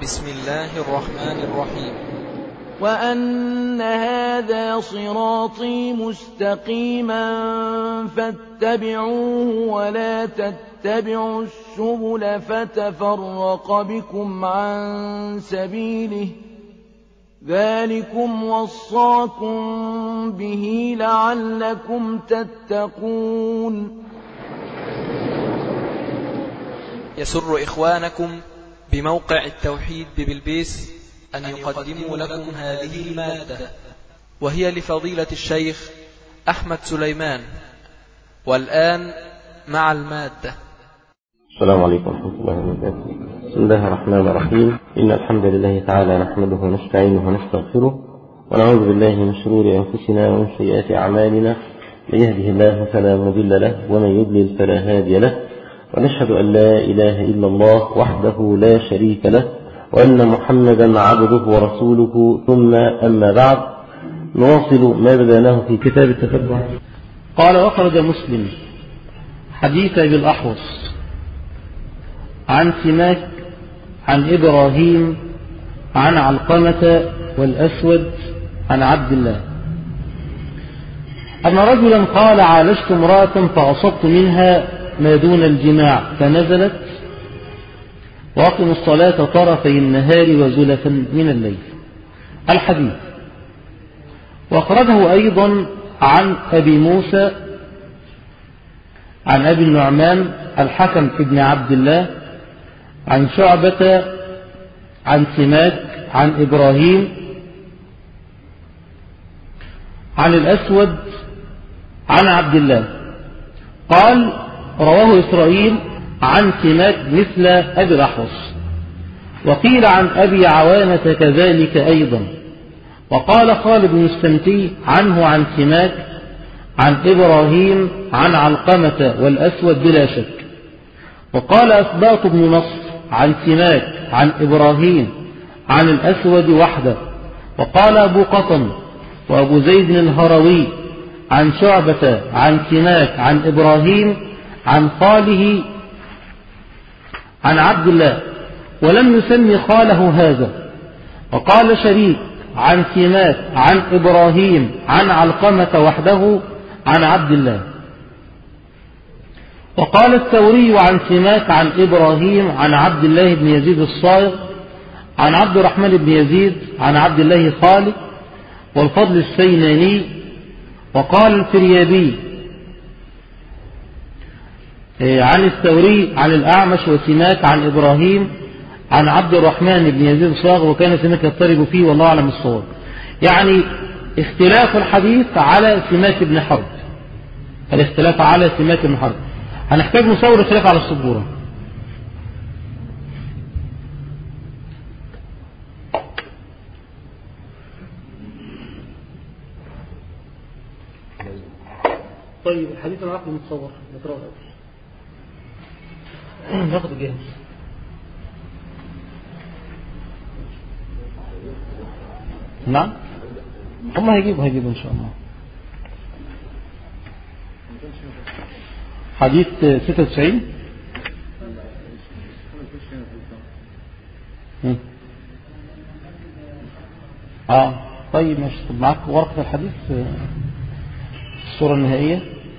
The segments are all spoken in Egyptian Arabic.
بسم الله الرحمن الرحيم وأن هذا صراطي مستقيما فاتبعوه ولا تتبعوا السبل فتفرق بكم عن سبيله ذلكم وصاكم به لعلكم تتقون يسر إخوانكم بموقع التوحيد ببلبيس أن يقدموا لكم هذه المادة وهي لفضيلة الشيخ أحمد سليمان والآن مع المادة السلام عليكم ورحمة الله وبركاته بسم الله الرحمن الرحيم إن الحمد لله تعالى نحمده ونستعينه ونستغفره ونعوذ بالله من شرور أنفسنا ومن سيئات أعمالنا من يهده الله فلا مضل له ومن يضلل فلا هادي له ونشهد أن لا إله إلا الله وحده لا شريك له وأن محمدا عبده ورسوله ثم أما بعد نواصل ما بدأناه في كتاب التتبع قال وخرج مسلم حديث أبي الأحوص عن سماك عن إبراهيم عن علقمة والأسود عن عبد الله أن رجلا قال عالجت امرأة فأصبت منها ما دون الجماع فنزلت وأقم الصلاة طرفي النهار وزلفا من الليل الحديث وأخرجه أيضا عن أبي موسى عن أبي النعمان الحكم ابن عبد الله عن شعبة عن سماك عن إبراهيم عن الأسود عن عبد الله قال رواه إسرائيل عن سماك مثل أبي الأحوص وقيل عن أبي عوانة كذلك أيضا وقال خالد بن السمتي عنه عن سماك عن إبراهيم عن علقمة والأسود بلا شك وقال أسباط بن نصر عن سماك عن إبراهيم عن الأسود وحده وقال أبو قطن وأبو زيد الهروي عن شعبة عن سماك عن إبراهيم عن خاله عن عبد الله ولم يسمي خاله هذا وقال شريك عن سماك عن إبراهيم عن علقمة وحده عن عبد الله وقال الثوري عن سماك عن إبراهيم عن عبد الله بن يزيد الصائغ عن عبد الرحمن بن يزيد عن عبد الله خالد والفضل السيناني وقال الفريابي عن الثوري عن الأعمش وسماك عن إبراهيم عن عبد الرحمن بن يزيد الصاغ وكان سماك يضطرب فيه والله أعلم الصواب يعني اختلاف الحديث على سماك بن حرب الاختلاف على سماك بن حرب هنحتاج نصور الخلاف على السبورة طيب الحديث العقل متصور نقرأه ناخده جاهز نعم هم هيجيبوا هيجيبوا ان شاء الله حديث 96 اه طيب ماشي طب معاك ورقة الحديث الصورة النهائية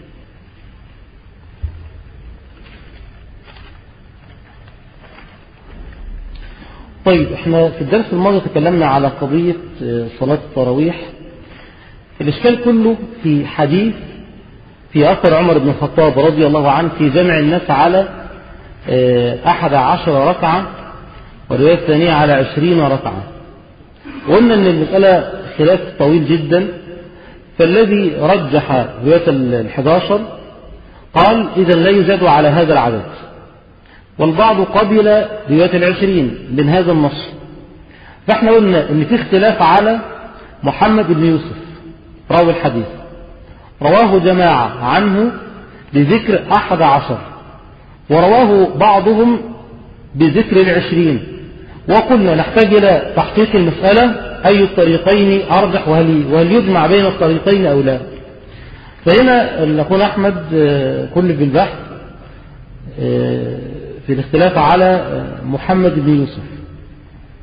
طيب احنا في الدرس الماضي تكلمنا على قضية صلاة التراويح الإشكال كله في حديث في أثر عمر بن الخطاب رضي الله عنه في جمع الناس على أحد عشر ركعة والرواية الثانية على عشرين ركعة وقلنا أن المسألة خلاف طويل جدا فالذي رجح رواية الحداشر قال إذا لا يزاد على هذا العدد والبعض قبل رواية العشرين من هذا النص فاحنا قلنا ان في اختلاف على محمد بن يوسف راوي الحديث رواه جماعة عنه بذكر أحد عشر ورواه بعضهم بذكر العشرين وقلنا نحتاج إلى تحقيق المسألة أي الطريقين أرجح وهل, وهل يجمع بين الطريقين أو لا فهنا نقول أحمد كل بالبحث في الاختلاف على محمد بن يوسف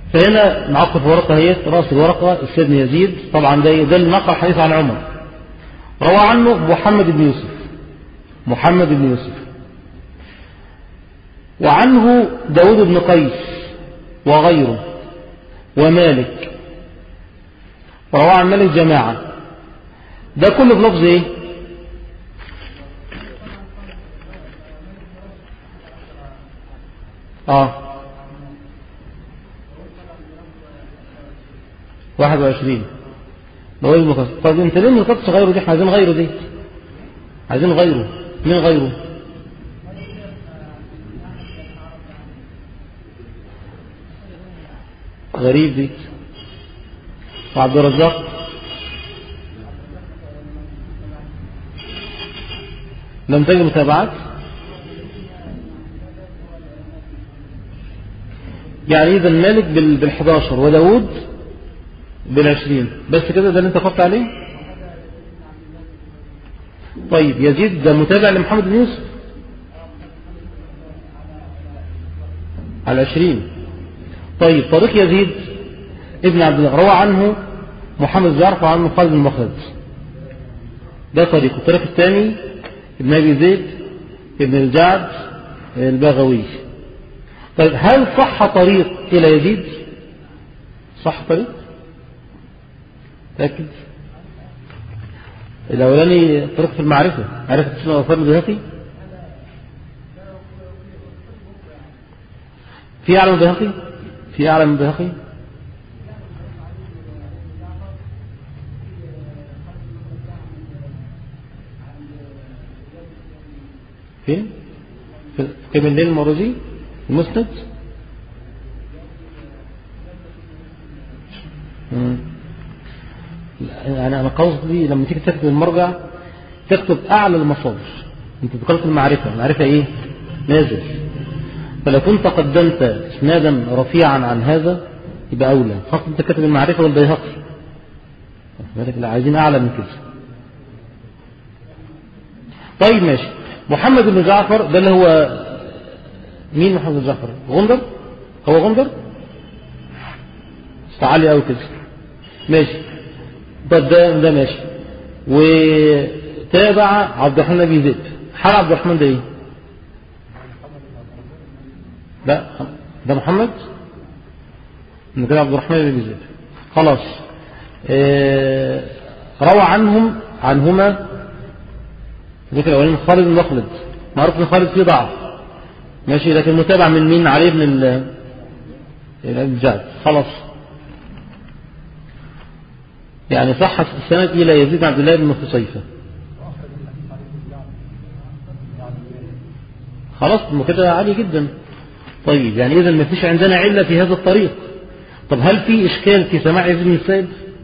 فهنا نعقف ورقة هي رأس الورقة السيد يزيد طبعا ده ده اللي نقل حديث عن عمر روى عنه محمد بن يوسف محمد بن يوسف وعنه داود بن قيس وغيره ومالك وروى عن مالك جماعة ده كله بلفظ ايه اه واحد وعشرين بقول المقص طب انت ليه مقص غيره دي احنا عايزين غيره دي عايزين غيره مين غيره غريب دي وعبد الرزاق لم تجد متابعات يعني إذا مالك بال11 وداود بال20 بس كده ده اللي انت خدت عليه طيب يزيد ده متابع لمحمد بن يوسف على 20 طيب طريق يزيد ابن عبد الله روى عنه محمد جعفر عنه خالد بن مخلد ده طريق الطريق الثاني ابن ابي زيد ابن الجعد الباغوي طيب هل صح طريق الى يزيد صح طريق تأكد الأولاني طريق في المعرفة معرفة اسم الأوصال البيهقي في أعلم البيهقي في أعلم البيهقي فين في قيم الليل المروزي المسند يعني أنا قصدي لما تيجي تكتب المرجع تكتب أعلى المصادر أنت ذكرت المعرفة المعرفة إيه نازل فلو كنت قدمت اسنادا رفيعا عن هذا يبقى أولى خاصة أنت كاتب المعرفة والبيهقي لا عايزين أعلى من كده طيب ماشي محمد بن جعفر ده اللي هو مين محمد بن جعفر غندر هو غندر استعالي قوي كده ماشي طب ده ده ماشي وتابع عبد الرحمن بن زيد حال عبد الرحمن ده ايه لا ده محمد من كده عبد الرحمن بن زيد خلاص اه روى عنهم عنهما ذكر الاولين خالد بن مخلد معروف ان خالد فيه ضعف ماشي لكن متابع من مين علي بن الجعد خلاص يعني صحت السند إلى يزيد عبد الله بن خصيفة خلاص كده عالي جدا طيب يعني إذا ما فيش عندنا علة في هذا الطريق طب هل في إشكال في سماع يزيد بن السائب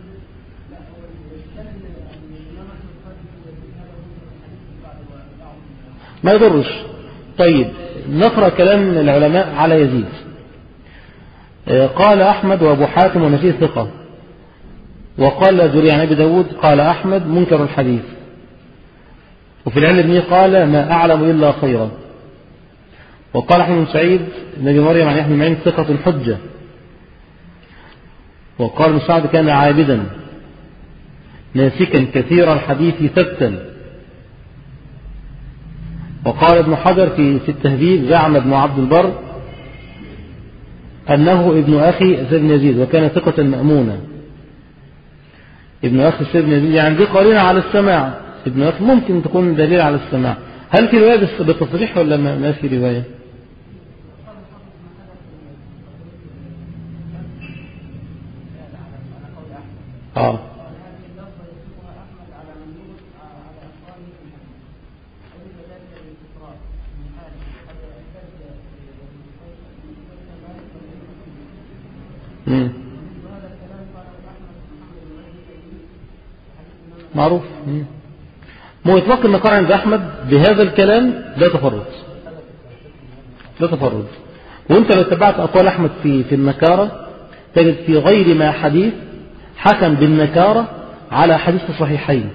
ما يضرش طيب نقرأ كلام العلماء على يزيد قال أحمد وأبو حاتم ونسيه ثقة وقال جري عن أبي داود قال أحمد منكر الحديث وفي العلم قال ما أعلم إلا خيرا وقال أحمد بن سعيد نبي مريم عن يحيى معين ثقة حجة وقال ابن سعد كان عابدا ناسكا كثير الحديث ثبتا وقال ابن حجر في في التهذيب زعم ابن عبد البر أنه ابن أخي زيد بن يزيد وكان ثقة مأمونا ابن أخي زيد بن يزيد يعني دي قرينة على السماع ابن أخي ممكن تكون دليل على السماع هل في رواية بالتصريح ولا ما في رواية آه مم. معروف مم. مو إطلاق النقار عند أحمد بهذا الكلام لا تفرد لا تفرد وانت لو اتبعت أقوال أحمد في في النكارة تجد في غير ما حديث حكم بالنكارة على حديث الصحيحين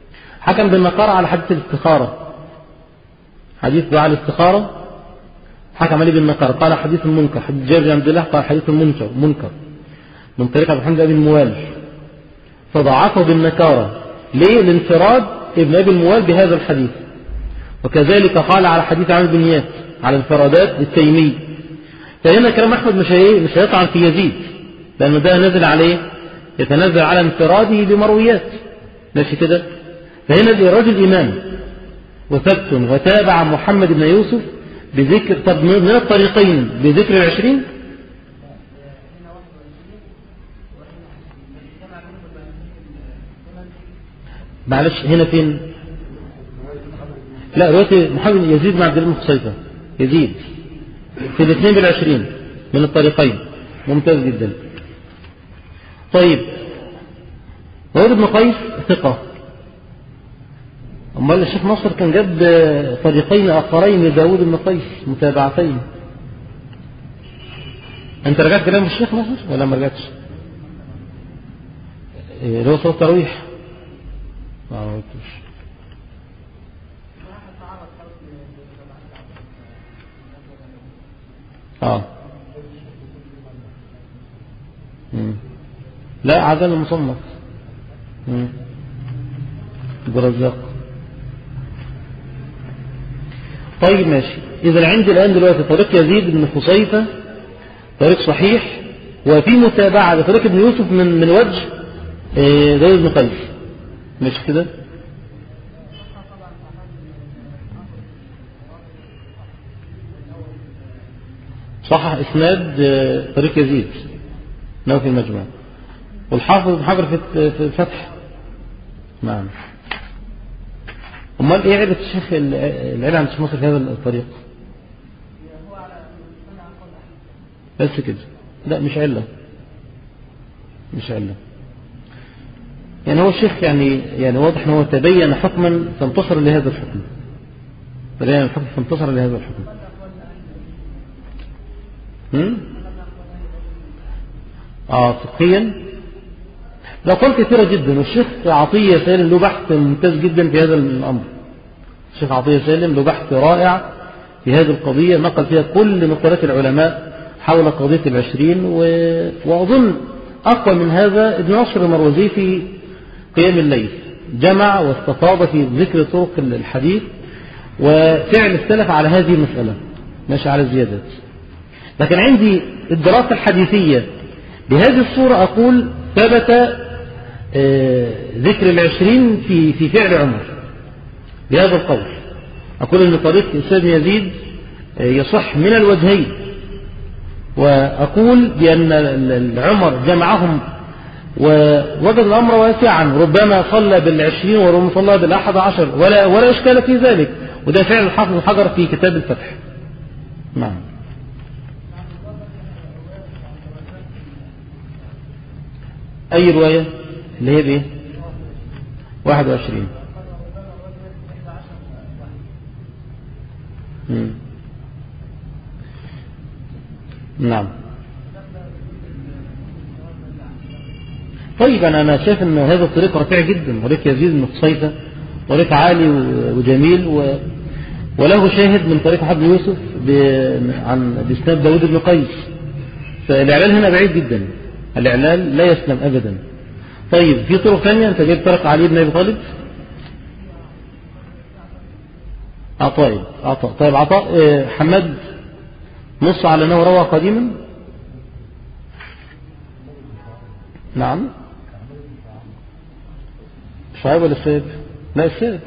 حكم بالنكارة على حديث الاستخارة حديث دعاء الاستخارة حكم عليه بالنكر قال حديث منكر حديث جابر بن عبد الله قال حديث منكر منكر من طريق عبد الحمد بن الموال فضعفه بالنكارة ليه لانفراد ابن أبي الموال بهذا الحديث وكذلك قال على حديث عن بن على انفرادات التيمي فهنا كلام أحمد مش مش هيطعن في يزيد لأنه ده نزل عليه يتنزل على انفراده بمرويات ماشي كده فهنا الرجل إمام وثبت وتابع محمد بن يوسف بذكر طب من الطريقين بذكر العشرين معلش هنا فين لا رواية محمد يزيد بن عبد الله خصيفة يزيد في الاثنين بالعشرين من الطريقين ممتاز جدا طيب وائل بن قيس ثقة أمال الشيخ ناصر كان جاب طريقين آخرين لداود بن قيس متابعتين أنت رجعت كلام الشيخ ناصر ولا ما رجعتش؟ اللي هو صلاة التراويح ما عملتوش اه مم. لا عدل المصنف برزاق طيب ماشي إذا عندي الآن دلوقتي طريق يزيد بن خصيفة طريق صحيح وفي متابعة لطريق ابن يوسف من من وجه داود بن قيس مش كده صحح إسناد طريق يزيد نو في المجمع والحافظ ابن حجر في الفتح نعم امال ايه عيبة الشيخ العيلة عند الشيخ مصر في هذا الطريق بس كده لا مش علة مش علة يعني هو الشيخ يعني يعني واضح ان هو تبين حكما فانتصر لهذا الحكم تبين الحكم فانتصر لهذا الحكم هم؟ اه فقهيا الأقوال كثيرة جدا والشيخ عطية سالم له بحث ممتاز جدا في هذا الأمر الشيخ عطية سالم له بحث رائع في هذه القضية نقل فيها كل نقلات العلماء حول قضية العشرين و... وأظن أقوى من هذا ابن نصر المروزي في قيام الليل جمع واستفاض في ذكر طرق الحديث وفعل السلف على هذه المسألة ماشي على الزيادات لكن عندي الدراسة الحديثية بهذه الصورة أقول ثبت ذكر العشرين في في فعل عمر بهذا القول أقول أن طريق الإسلام يزيد يصح من الوجهين وأقول بأن عمر جمعهم ووجد الأمر واسعا ربما صلى بالعشرين وربما صلى بالأحد عشر ولا, ولا إشكال في ذلك وده فعل الحافظ الحجر في كتاب الفتح نعم أي رواية اللي هي بإيه 21 مم. نعم طيب أنا أنا شايف أن هذا الطريق رفيع جدا طريق يزيد بن قصيفة طريق عالي وجميل و... وله شاهد من طريق حد يوسف ب... عن بإسناد داود بن قيس فالإعلان هنا بعيد جدا الإعلان لا يسلم أبدا طيب في طرق ثانية أنت جايب طرق علي بن أبي طالب عطاء عطاء طيب عطاء حماد نص على أنه روى قديما نعم شعيب ولا السيد لا السيد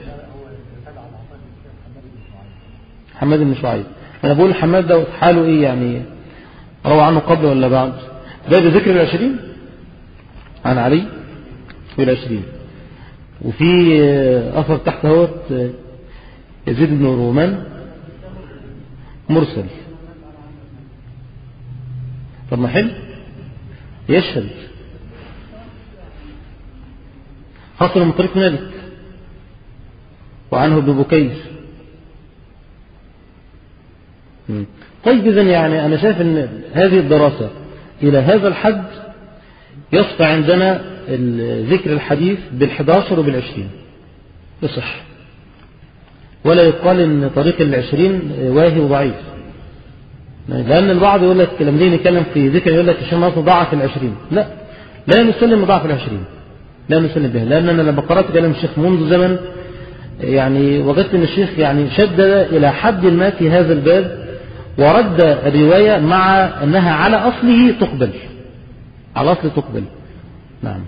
حماد بن شعيب أنا بقول حماد ده حاله إيه يعني روى عنه قبل ولا بعد ده بذكر العشرين عن علي في العشرين وفي أثر تحت هوت يزيد بن رومان مرسل طب ما حلو يشهد حصل من طريق مالك وعنه ابن بكير طيب إذا يعني أنا شايف أن هذه الدراسة إلى هذا الحد يصفى عندنا ذكر الحديث بالحداشر وبالعشرين يصح ولا يقال أن طريق العشرين واهي وضعيف لأن البعض يقول لك لما نيجي نتكلم في ذكر يقول لك الشيخ ناصر ضعف العشرين لا لا نسلم ضعف العشرين لا نسلم به لأن أنا لما قرأت كلام الشيخ منذ زمن يعني وجدت أن الشيخ يعني شدد إلى حد ما في هذا الباب ورد الرواية مع أنها على أصله تقبل على أصل تقبل نعم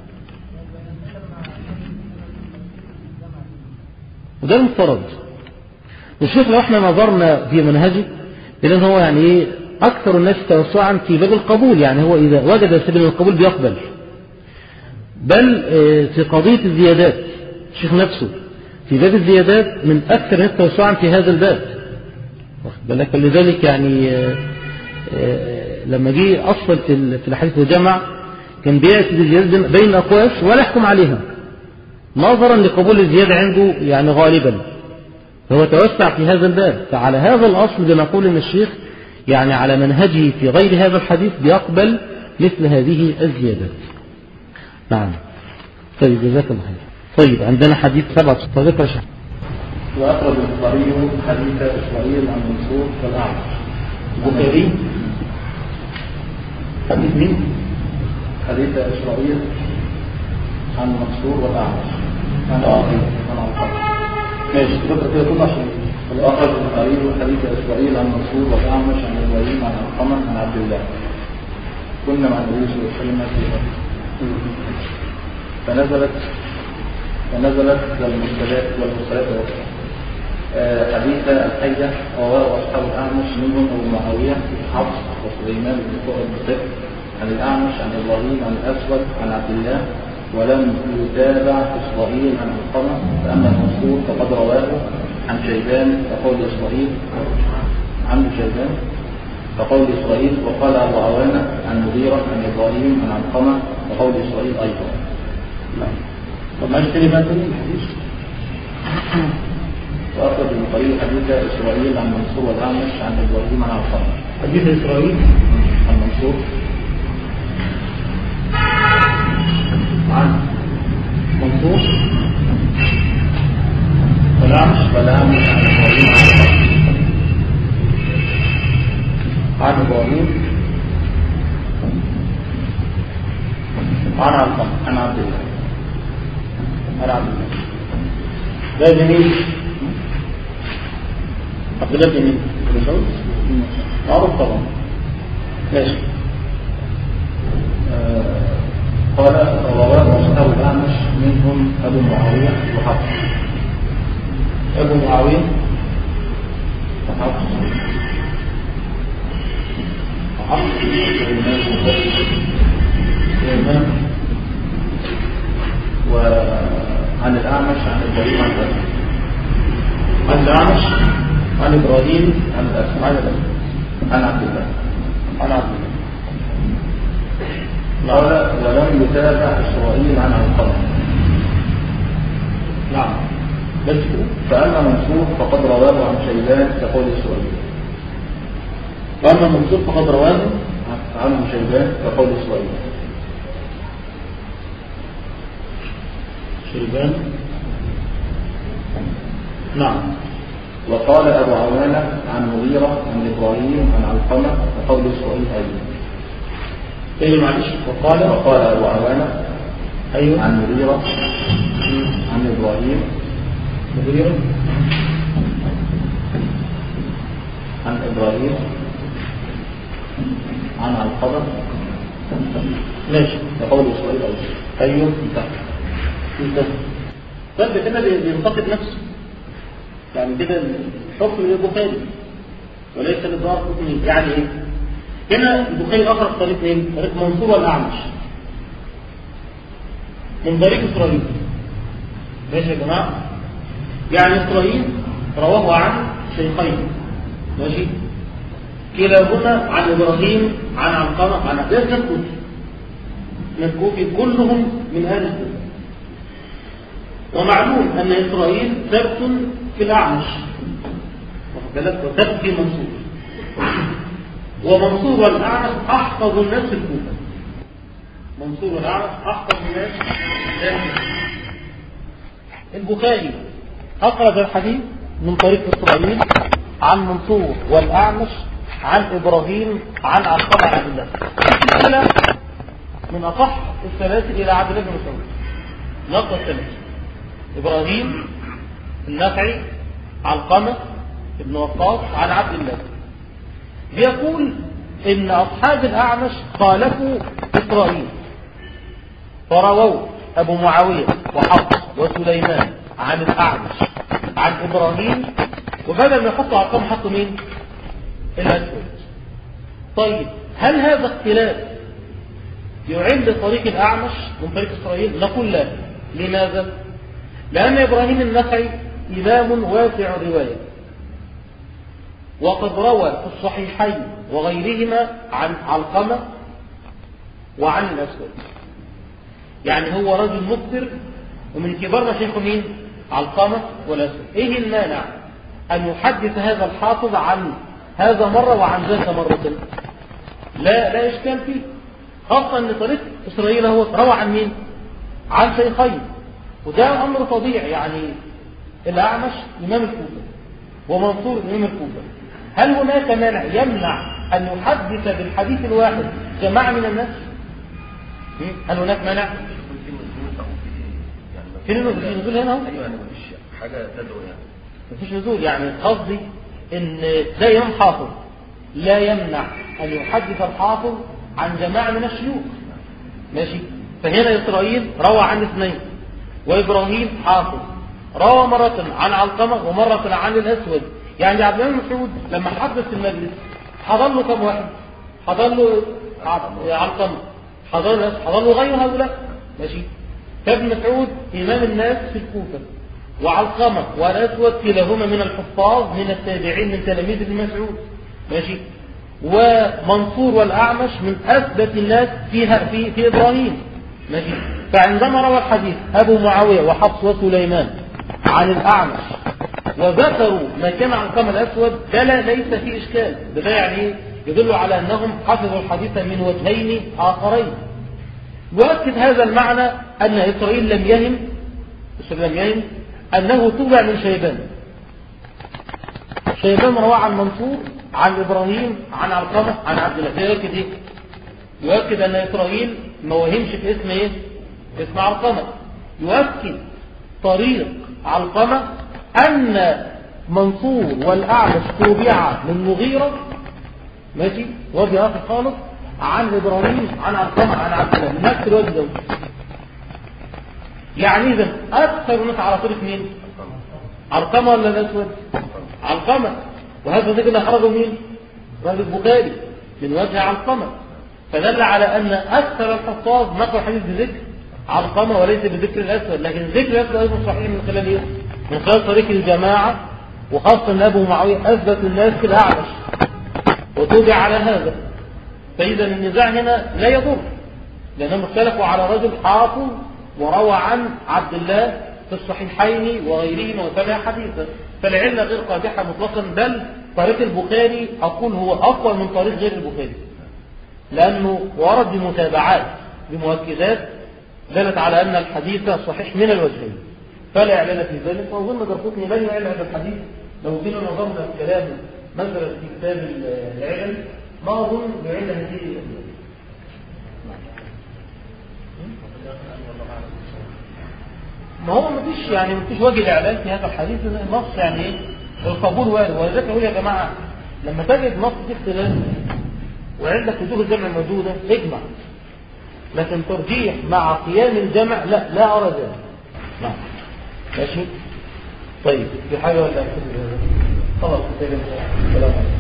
وده المفترض والشيخ لو احنا نظرنا في منهجه لأن هو يعني ايه أكثر الناس توسعا في باب القبول يعني هو إذا وجد سبيل القبول بيقبل بل في قضية الزيادات الشيخ نفسه في باب الزيادات من أكثر الناس توسعا في هذا الباب واخد بالك فلذلك يعني لما جه أصل في الحديث وجمع كان بيأتي بالزيادة بين الأقواس ولا يحكم عليها نظرا لقبول الزيادة عنده يعني غالبا فهو توسع في هذا الباب فعلى هذا الأصل بنقول أن الشيخ يعني على منهجه في غير هذا الحديث بيقبل مثل هذه الزيادات نعم طيب جزاك الله خير طيب عندنا حديث سبعة صديق رشا وأخرج البخاري حديث إسرائيل عن منصور والأعمش البخاري حديث مين؟ حديث إسرائيل عن منصور والأعمش عن آه. عن عبد ماشي تذكر كده كله عشان وأخرج البخاري حديث إسرائيل عن منصور والأعمش عن إبراهيم عن القمر عن عبد الله كنا مع النبي صلى الله عليه وسلم في فنزلت فنزلت والمرسلات والمرسلات آه، حديث الحية رواه أصحاب الأعمش منهم أبو معاوية حفص وسليمان بن فؤاد بن عن الأعمش عن إبراهيم عن الأسود عن عبد الله ولم يتابع إسرائيل عن القمر فأما المنصور فقد رواه عن شيبان كقول إسرائيل عن شيبان كقول إسرائيل وقال أبو عوانة عن مغيرة عن إبراهيم عن علقمة كقول إسرائيل أيضا طب معلش تاني بقى تاني الحديث وأخرج البخاري حديث إسرائيل عن منصور والأعمش عن إبراهيم عن علقمة حديث إسرائيل عن منصور عن منصور والأعمش والأعمش عن إبراهيم عن علقمة عن إبراهيم عن علقمة عن عبد الله عن عبد الله ده جميل عبد الله جميل بن مسعود معروف طبعا ماشي آه، قال رواه أصحاب الأعمش منهم أبو معاوية وحفص أبو معاوية وحفص وحفص سليمان بن فؤاد سليمان وعن الأعمش عن إبراهيم عن الأسد عن الأعمش عن إبراهيم عن الأسد عن الأسد عن عبد الله عن عبد الله قال ولم يتابع إسرائيل عن علقمة نعم بس كده فأما منصور فقد رواه عن شيبان كقول إسرائيل وأما منصور فقد رواه عنه شيبان كقول إسرائيل شيبان نعم وقال أبو عوانة عن مغيرة عن إبراهيم عن علقمة كقول إسرائيل أيضا ايه معلش وقال وقال أبو عوانة ايوه عن مغيرة عن إبراهيم مغيرة عن إبراهيم عن علقمة ماشي كقول إسرائيل أيضا ايوه انتهى انتهى طب كده بي- بينتقد نفسه يعني كده الحكم للبخاري وليس للدار حكم يعني ايه هنا البخاري اخرج طريق مين طريق منصور والاعمش من طريق اسرائيل ماشي يا جماعه يعني اسرائيل رواه عن شيخين ماشي كلاهما عن ابراهيم عن علقمه عن عباس الكوفي من الكوفي كلهم من اهل الكوفه ومعلوم ان اسرائيل ثبت في الاعمش واخد بالك وثبت في منصور ومنصور والاعمش احفظ الناس في الكوفه منصور والاعمش احفظ الناس في الكوفة. البخاري اخرج الحديث من طريق اسرائيل عن منصور والاعمش عن إبراهيم عن علقمة عن عبد الله السلسلة من أصح السلاسل إلى عبد الله بن مسعود نقل السلاسل إبراهيم النخعي علقمة ابن وقاص عن عبد الله بيقول إن أصحاب الأعمش خالفوا إسرائيل فرووا أبو معاوية وحفص وسليمان عن الأعمش عن إبراهيم وبدل ما يحطوا أرقام حطوا مين؟ الأسود طيب هل هذا اختلاف يعل طريق الأعمش من طريق إسرائيل؟ نقول لا لماذا؟ لأن إبراهيم النخعي إمام واسع الرواية وقد روى في الصحيحين وغيرهما عن علقمة وعن الأسود يعني هو رجل مكثر ومن كبار مشايخه مين؟ علقمة والأسود إيه المانع أن يحدث هذا الحافظ عن هذا مرة وعن ذاك مرة لا لا إشكال فيه خاصة أن طريق إسرائيل هو روى عن مين؟ عن شيخين وده أمر طبيعي يعني الأعمش إمام الكوفة ومنصور إمام الكوفة هل هناك مانع يمنع أن يحدث بالحديث الواحد جماعة من الناس؟ هل هناك مانع؟ في نزول هنا اهو ايوه انا مفيش حاجه تدعو يعني مفيش نزول يعني قصدي ان ده امام حافظ لا يمنع ان يحدث الحافظ عن جماعه من الشيوخ ماشي فهنا اسرائيل روى عن اثنين وابراهيم حافظ روى مرة عن علقمة ومرة عن الأسود يعني عبد الله بن مسعود لما حدث في المجلس حضر له كم واحد؟ حضر له علقمة حضر له حضر له غير هؤلاء ماشي فابن مسعود إمام الناس في الكوفة وعلقمة والأسود كلاهما من الحفاظ من التابعين من تلاميذ ابن مسعود ماشي ومنصور والأعمش من أثبت الناس فيها في في إبراهيم ماشي فعندما روى الحديث أبو معاوية وحفص وسليمان عن الأعمش وذكروا ما كان عن قمر الأسود ده لا ليس فيه إشكال ده, ده يعني يدل على أنهم حفظوا الحديث من وجهين آخرين يؤكد هذا المعنى أن إسرائيل لم يهم إسرائيل لم يهم أنه تبع من شيبان شيبان روى عن منصور عن إبراهيم عن علقمة عن عبد الله يؤكد إيه؟ يؤكد أن إسرائيل ما وهمش في اسم إيه؟ اسم علقمة يؤكد طريق علقمة أن منصور والأعمش توبع من مغيرة ماشي وجه آخر خالص عن إبراهيم عن علقمة عن عبد الله من نفس الوجه ده يعني إذا أكثر الناس على طريق مين؟ علقمة ولا الأسود؟ علقمة وهذا ذكر أخرجه مين؟ راجل البخاري من وجه علقمة فدل على أن أكثر الحفاظ نقل حديث بذكر علقمة وليس بذكر الأسود لكن ذكر الأسود أيضا صحيح من خلال إيه؟ من خلال طريق الجماعة وخاصة أن أبو معاوية أثبت الناس في الأعمش وتوبع على هذا فإذا النزاع هنا لا يضر لأنهم اختلفوا على رجل حافظ وروى عن عبد الله في الصحيحين وغيرهما وتابع حديثا فالعلة غير قادحة مطلقا بل طريق البخاري أقول هو أقوى من طريق غير البخاري لأنه ورد بمتابعات بمؤكدات دلت على أن الحديث صحيح من الوجهين فلا إعلان في ذلك وأظن درقطني لن يعلن هذا الحديث لو جينا نظرنا في كلام مثلا في كتاب العلم ما أظن يعلن هذه ما هو ما فيش يعني ما فيش وجه الاعلان في هذا الحديث النص يعني ايه القبول وارد ولذلك اقول يا جماعه لما تجد نص في اختلاف وعندك وجوه الجمع موجوده اجمع لكن ترجيح مع قيام الجمع لا لا ارى ذلك نعم ماشي طيب في حاجه ولا خلاص السلام عليكم